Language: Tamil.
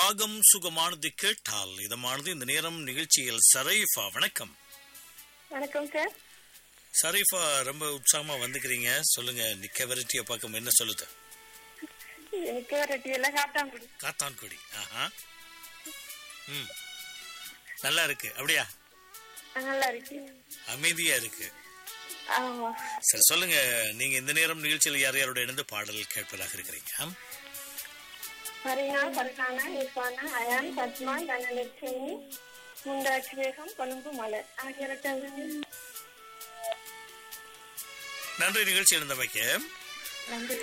ராகம் சுகமானது கேட்டால் இதமானது இந்த நேரம் நிகழ்ச்சியில் சரைஃபா வணக்கம் வணக்கம் சார் சரைஃபா ரொம்ப உற்சாகமா வந்துக்கிறீங்க சொல்லுங்க நிக்க வெரைட்டியை பார்க்க என்ன சொல்லுது எனக்கு வெரைட்டி எல்லாம் காட்டாங்குடி காத்தான்குடி ஆஹா ம் நல்லா இருக்கு அப்படியா நல்லா இருக்கு அமைதியா இருக்கு ஆமா சரி சொல்லுங்க நீங்க இந்த நேரம் நிகழ்ச்சியில் யார் யாரோட இணைந்து பாடல் கேட்பதாக இருக்கிறீங்க ஆம்? மரீனா பர்கானா இர்ஃபானா அயான் பத்மா தனலட்சுமி முண்டாட்சி வேகம் கொழும்பு மலர் ஆகியவற்றை நன்றி நிகழ்ச்சி இருந்தமைக்கு நன்றி